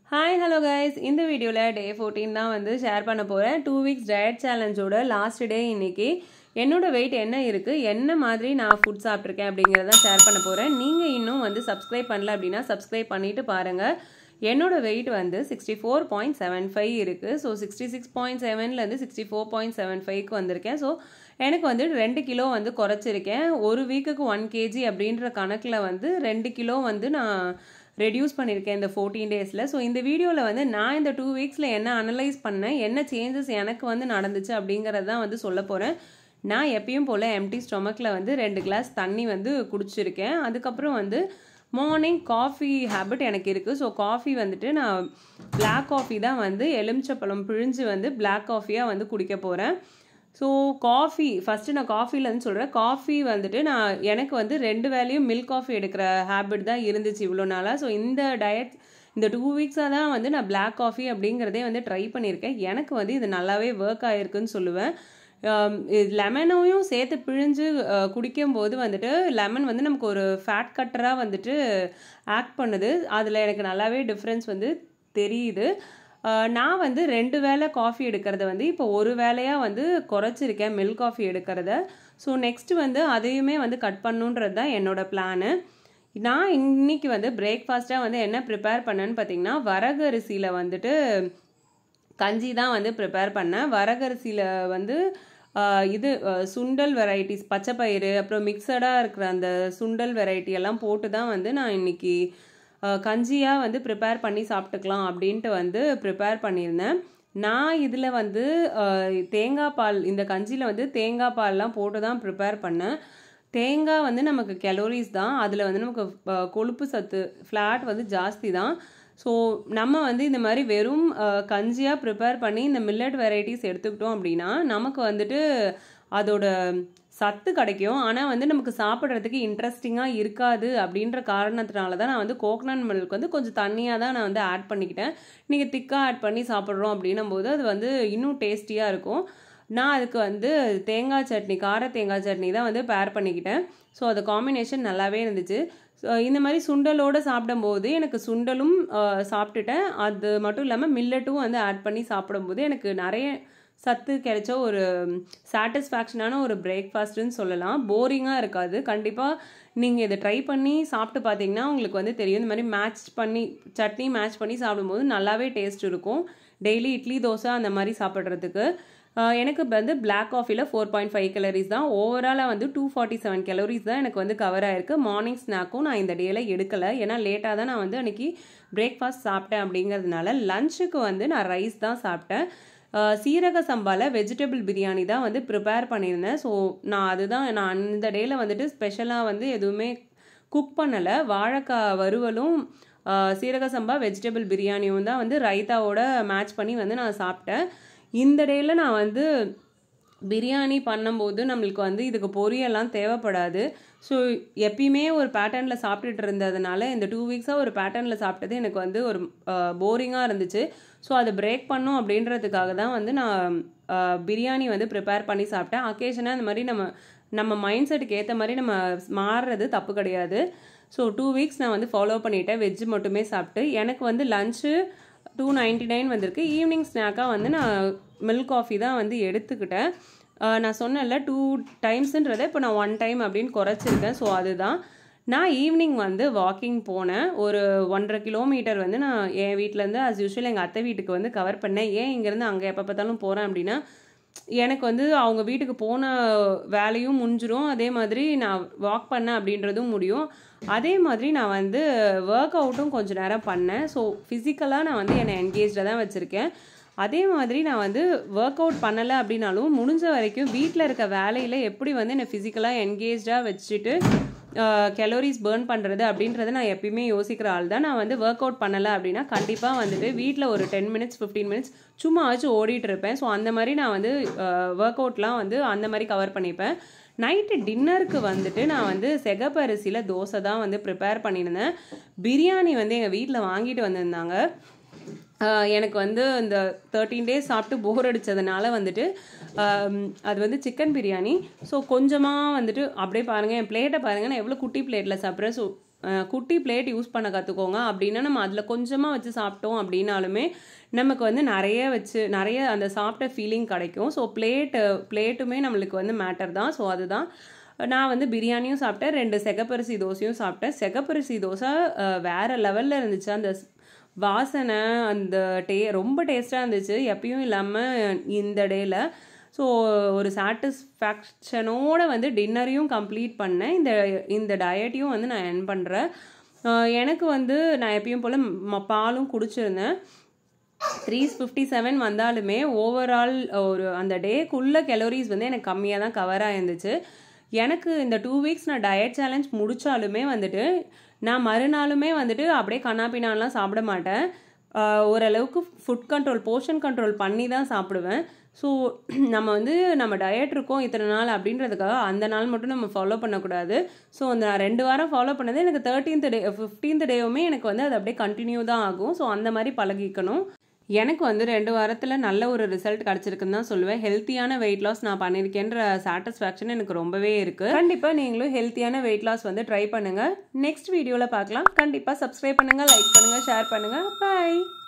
hi hello guys இந்த வீடியோவில் டே fourteen தான் வந்து ஷேர் பண்ண போகிறேன் டூ வீக்ஸ் டயட் சேலஞ்சோட லாஸ்ட் டே இன்னைக்கு என்னோட வெயிட் என்ன இருக்குது என்ன மாதிரி நான் ஃபுட் சாப்பிட்ருக்கேன் அப்படிங்கிறத ஷேர் பண்ண போகிறேன் நீங்கள் இன்னும் வந்து சப்ஸ்கிரைப் பண்ணல அப்படின்னா சப்ஸ்கிரைப் பண்ணிவிட்டு பாருங்கள் என்னோட வெயிட் வந்து sixty four point seven five இருக்குது ஸோ சிக்ஸ்டி சிக்ஸ் பாயிண்ட் செவன்லேருந்து சிக்ஸ்டி ஃபோர் பாயிண்ட் செவன் ஃபைவ்க்கு வந்திருக்கேன் ஸோ எனக்கு வந்து ரெண்டு கிலோ வந்து குறைச்சிருக்கேன் ஒரு வீக்குக்கு ஒன் கேஜி அப்படின்ற கணக்கில் வந்து ரெண்டு கிலோ வந்து நான் ரெடியூஸ் பண்ணியிருக்கேன் இந்த ஃபோர்டீன் டேஸில் ஸோ இந்த வீடியோவில் வந்து நான் இந்த டூ வீக்ஸில் என்ன அனலைஸ் பண்ணேன் என்ன சேஞ்சஸ் எனக்கு வந்து நடந்துச்சு அப்படிங்கிறது தான் வந்து சொல்ல போகிறேன் நான் எப்பயும் போல் எம்டி ஸ்டொமக்கில் வந்து ரெண்டு கிளாஸ் தண்ணி வந்து குடிச்சிருக்கேன் அதுக்கப்புறம் வந்து மார்னிங் காஃபி ஹேபிட் எனக்கு இருக்குது ஸோ காஃபி வந்துட்டு நான் பிளாக் காஃபி தான் வந்து எலுமிச்சப்பழம் பிழிஞ்சு வந்து பிளாக் காஃபியாக வந்து குடிக்க போகிறேன் ஸோ காஃபி ஃபஸ்ட்டு நான் காஃபிலேருந்து சொல்கிறேன் காஃபி வந்துட்டு நான் எனக்கு வந்து ரெண்டு வேலையும் மில்க் காஃபி எடுக்கிற ஹேபிட் தான் இருந்துச்சு இவ்வளோ நாளாக ஸோ இந்த டயட் இந்த டூ வீக்ஸாக தான் வந்து நான் பிளாக் காஃபி அப்படிங்கிறதே வந்து ட்ரை பண்ணியிருக்கேன் எனக்கு வந்து இது நல்லாவே ஒர்க் ஆகிருக்குன்னு சொல்லுவேன் லெமனையும் சேர்த்து பிழிஞ்சு குடிக்கும்போது வந்துட்டு லெமன் வந்து நமக்கு ஒரு ஃபேட் கட்டராக வந்துட்டு ஆக்ட் பண்ணுது அதில் எனக்கு நல்லாவே டிஃப்ரென்ஸ் வந்து தெரியுது நான் வந்து ரெண்டு வேளை காஃபி எடுக்கிறத வந்து இப்போ ஒரு வேலையாக வந்து குறைச்சிருக்கேன் மில்க் காஃபி எடுக்கிறத ஸோ நெக்ஸ்ட்டு வந்து அதையுமே வந்து கட் பண்ணுன்றது தான் என்னோடய பிளானு நான் இன்னைக்கு வந்து பிரேக்ஃபாஸ்ட்டாக வந்து என்ன ப்ரிப்பேர் பண்ணேன்னு பார்த்தீங்கன்னா வரகரிசியில் வந்துட்டு கஞ்சி தான் வந்து ப்ரிப்பேர் பண்ணேன் வரகரிசியில் வந்து இது சுண்டல் வெரைட்டிஸ் பச்சைப்பயிறு அப்புறம் மிக்சடாக இருக்கிற அந்த சுண்டல் வெரைட்டி எல்லாம் போட்டு தான் வந்து நான் இன்னைக்கு கஞ்சியாக வந்து ப்ரிப்பேர் பண்ணி சாப்பிட்டுக்கலாம் அப்படின்ட்டு வந்து ப்ரிப்பேர் பண்ணியிருந்தேன் நான் இதில் வந்து தேங்காய் பால் இந்த கஞ்சியில் வந்து தேங்காய் பால்லாம் போட்டு தான் ப்ரிப்பேர் பண்ணேன் தேங்காய் வந்து நமக்கு கெலோரிஸ் தான் அதில் வந்து நமக்கு கொழுப்பு சத்து ஃப்ளாட் வந்து ஜாஸ்தி தான் ஸோ நம்ம வந்து இந்த மாதிரி வெறும் கஞ்சியாக ப்ரிப்பேர் பண்ணி இந்த மில்லட் வெரைட்டிஸ் எடுத்துக்கிட்டோம் அப்படின்னா நமக்கு வந்துட்டு அதோட சத்து கிடைக்கும் ஆனால் வந்து நமக்கு சாப்பிட்றதுக்கு இன்ட்ரெஸ்டிங்காக இருக்காது அப்படின்ற காரணத்தினால தான் நான் வந்து கோகனட் மில்க் வந்து கொஞ்சம் தண்ணியாக தான் நான் வந்து ஆட் பண்ணிக்கிட்டேன் நீங்கள் திக்காக ஆட் பண்ணி சாப்பிட்றோம் அப்படின்னும் போது அது வந்து இன்னும் டேஸ்டியாக இருக்கும் நான் அதுக்கு வந்து தேங்காய் சட்னி கார தேங்காய் சட்னி தான் வந்து பேர் பண்ணிக்கிட்டேன் ஸோ அது காம்பினேஷன் நல்லாவே இருந்துச்சு இந்த மாதிரி சுண்டலோடு சாப்பிடும்போது எனக்கு சுண்டலும் சாப்பிட்டுட்டேன் அது மட்டும் இல்லாமல் மில்லட்டும் வந்து ஆட் பண்ணி சாப்பிடும்போது எனக்கு நிறைய சத்து கிடைச்ச ஒரு சாட்டிஸ்ஃபேக்ஷனான ஒரு பிரேக்ஃபாஸ்ட்டுன்னு சொல்லலாம் போரிங்காக இருக்காது கண்டிப்பாக நீங்கள் இதை ட்ரை பண்ணி சாப்பிட்டு பார்த்தீங்கன்னா உங்களுக்கு வந்து தெரியும் இந்த மாதிரி மேட்ச் பண்ணி சட்னி மேட்ச் பண்ணி சாப்பிடும்போது நல்லாவே டேஸ்ட் இருக்கும் டெய்லி இட்லி தோசை அந்த மாதிரி சாப்பிட்றதுக்கு எனக்கு வந்து பிளாக் காஃபியில் ஃபோர் பாயிண்ட் ஃபைவ் கேலரிஸ் தான் ஓவராலாக வந்து டூ ஃபார்ட்டி செவன் கேலரிஸ் தான் எனக்கு வந்து கவர் ஆயிருக்கு மார்னிங் ஸ்நாக்கும் நான் இந்த டேயில் எடுக்கலை ஏன்னா லேட்டாக தான் நான் வந்து அன்றைக்கி பிரேக்ஃபாஸ்ட் சாப்பிட்டேன் அப்படிங்கிறதுனால லஞ்சுக்கு வந்து நான் ரைஸ் தான் சாப்பிட்டேன் சீரக சம்பாவில் வெஜிடபிள் பிரியாணி தான் வந்து ப்ரிப்பேர் பண்ணியிருந்தேன் ஸோ நான் அதுதான் நான் அந்த டேயில் வந்துட்டு ஸ்பெஷலாக வந்து எதுவுமே குக் பண்ணலை வாழைக்காய் வறுவலும் சீரக சம்பா வெஜிடபிள் பிரியாணியும் தான் வந்து ரைத்தாவோட மேட்ச் பண்ணி வந்து நான் சாப்பிட்டேன் இந்த டேயில் நான் வந்து பிரியாணி பண்ணும்போது நம்மளுக்கு வந்து இதுக்கு பொரியெல்லாம் தேவைப்படாது ஸோ எப்பயுமே ஒரு பேட்டர்னில் சாப்பிட்டுட்டு இருந்ததுனால இந்த டூ வீக்ஸாக ஒரு பேட்டர்னில் சாப்பிட்டது எனக்கு வந்து ஒரு போரிங்காக இருந்துச்சு ஸோ அதை பிரேக் பண்ணும் அப்படின்றதுக்காக தான் வந்து நான் பிரியாணி வந்து ப்ரிப்பேர் பண்ணி சாப்பிட்டேன் அக்கேஷனாக இந்த மாதிரி நம்ம நம்ம மைண்ட் செட்டுக்கு ஏற்ற மாதிரி நம்ம மாறுறது தப்பு கிடையாது ஸோ டூ வீக்ஸ் நான் வந்து ஃபாலோ பண்ணிட்டேன் வெஜ்ஜு மட்டுமே சாப்பிட்டு எனக்கு வந்து லஞ்சு டூ நைன்டி நைன் வந்திருக்கு ஈவினிங் ஸ்நாக்காக வந்து நான் மில்க் காஃபி தான் வந்து எடுத்துக்கிட்டேன் நான் சொன்னேன்ல டூ டைம்ஸுன்றதை இப்போ நான் ஒன் டைம் அப்படின்னு குறைச்சிருக்கேன் ஸோ அதுதான் நான் ஈவினிங் வந்து வாக்கிங் போனேன் ஒரு ஒன்றரை கிலோமீட்டர் வந்து நான் என் வீட்டிலேருந்து அஸ் யூஷுவல் எங்கள் அத்தை வீட்டுக்கு வந்து கவர் பண்ணேன் ஏன் இங்கேருந்து அங்கே எப்போ பார்த்தாலும் போகிறேன் அப்படின்னா எனக்கு வந்து அவங்க வீட்டுக்கு போன வேலையும் முடிஞ்சிரும் அதே மாதிரி நான் வாக் பண்ணேன் அப்படின்றதும் முடியும் அதே மாதிரி நான் வந்து ஒர்க் அவுட்டும் கொஞ்சம் நேரம் பண்ணேன் ஸோ ஃபிசிக்கலாக நான் வந்து என்னை என்கேஜாக தான் வச்சுருக்கேன் அதே மாதிரி நான் வந்து ஒர்க் அவுட் பண்ணலை அப்படின்னாலும் முடிஞ்ச வரைக்கும் வீட்டில் இருக்க வேலையில் எப்படி வந்து என்னை ஃபிசிக்கலாக என்கேஜாக வச்சுட்டு கெலோரிஸ் பேர்ன் பண்ணுறது அப்படின்றத நான் எப்பயுமே யோசிக்கிற ஆள் தான் நான் வந்து ஒர்க் அவுட் பண்ணலை அப்படின்னா கண்டிப்பாக வந்துட்டு வீட்டில் ஒரு டென் மினிட்ஸ் ஃபிஃப்டீன் மினிட்ஸ் சும்மா வச்சு ஓடிட்டு இருப்பேன் ஸோ அந்த மாதிரி நான் வந்து ஒர்க் அவுட்லாம் வந்து அந்த மாதிரி கவர் பண்ணிப்பேன் நைட்டு டின்னருக்கு வந்துட்டு நான் வந்து செகப்பு அரிசியில் தோசை தான் வந்து ப்ரிப்பேர் பண்ணியிருந்தேன் பிரியாணி வந்து எங்கள் வீட்டில் வாங்கிட்டு வந்திருந்தாங்க எனக்கு வந்து இந்த தேர்ட்டீன் டேஸ் சாப்பிட்டு போர் அடித்ததுனால வந்துட்டு அது வந்து சிக்கன் பிரியாணி ஸோ கொஞ்சமாக வந்துட்டு அப்படியே பாருங்கள் என் பிளேட்டை பாருங்கள் நான் எவ்வளோ குட்டி பிளேட்டில் சாப்பிட்றேன் ஸோ அஹ், குட்டி பிளேட் யூஸ் பண்ண கற்றுக்கோங்க அப்படின்னா நம்ம அதில் கொஞ்சமாக வச்சு சாப்பிட்டோம் அப்படின்னாலுமே நமக்கு வந்து நிறைய வச்சு நிறைய அந்த சாப்பிட்ட ஃபீலிங் கிடைக்கும் ஸோ பிளேட்டு பிளேட்டுமே நம்மளுக்கு வந்து மேட்டர் தான் ஸோ அதுதான் நான் வந்து பிரியாணியும் சாப்பிட்டேன் ரெண்டு செகப்பரிசி தோசையும் சாப்பிட்டேன் செகப்பரிசி தோசை அஹ், வேற லெவலில் இருந்துச்சு அந்த ஸ்- வாசனை அந்த டே ரொம்ப டேஸ்ட்டாக இருந்துச்சு எப்பயும் இல்லாமல் இந்த டேயில் ஸோ ஒரு சாட்டிஸ்ஃபேக்ஷனோட வந்து டின்னரையும் கம்ப்ளீட் பண்ணேன் இந்த இந்த டயட்டையும் வந்து நான் என் பண்ணுறேன் எனக்கு வந்து நான் எப்பயும் போல் ம- பாலும் குடிச்சிருந்தேன் த்ரீ ஃபிஃப்டி செவன் வந்தாலுமே ஓவரால் ஒரு அந்த டேக்குள்ள கெலோரிஸ் வந்து எனக்கு கம்மியாக தான் கவர் ஆயிருந்துச்சு எனக்கு இந்த டூ வீக்ஸ் நான் டயட் சேலஞ்ச் முடிச்சாலுமே வந்துட்டு நான் மறுநாளுமே வந்துட்டு அப்படியே கண்ணாப்பினாலாம் சாப்பிட மாட்டேன் ஆஹ் ஓரளவுக்கு ஃபுட் கண்ட்ரோல் போர்ஷன் கண்ட்ரோல் பண்ணி தான் சாப்பிடுவேன் ஸோ நம்ம வந்து நம்ம டயட் இருக்கோம் இத்தனை நாள் அப்படின்றதுக்காக அந்த நாள் மட்டும் நம்ம ஃபாலோ பண்ணக்கூடாது ஸோ அந்த நான் ரெண்டு வாரம் ஃபாலோ பண்ணது எனக்கு தேர்ட்டீன்த் டே ஃபிஃப்டீன்த் டேவுமே எனக்கு வந்து அது அப்படியே கண்டினியூ தான் ஆகும் ஸோ அந்த மாதிரி பழகிக்கணும் எனக்கு வந்து ரெண்டு வாரத்தில் நல்ல ஒரு ரிசல்ட் கிடச்சிருக்குன்னு தான் சொல்லுவேன் ஹெல்த்தியான வெயிட் லாஸ் நான் பண்ணியிருக்கேன்ற சாட்டிஸ்ஃபேக்ஷன் எனக்கு ரொம்பவே இருக்குது கண்டிப்பாக நீங்களும் ஹெல்த்தியான வெயிட் லாஸ் வந்து ட்ரை பண்ணுங்கள் நெக்ஸ்ட் வீடியோவில் பார்க்கலாம் கண்டிப்பாக சப்ஸ்கிரைப் பண்ணுங்கள் லைக் பண்ணுங்கள் ஷேர் பண்ணுங்கள் பாய்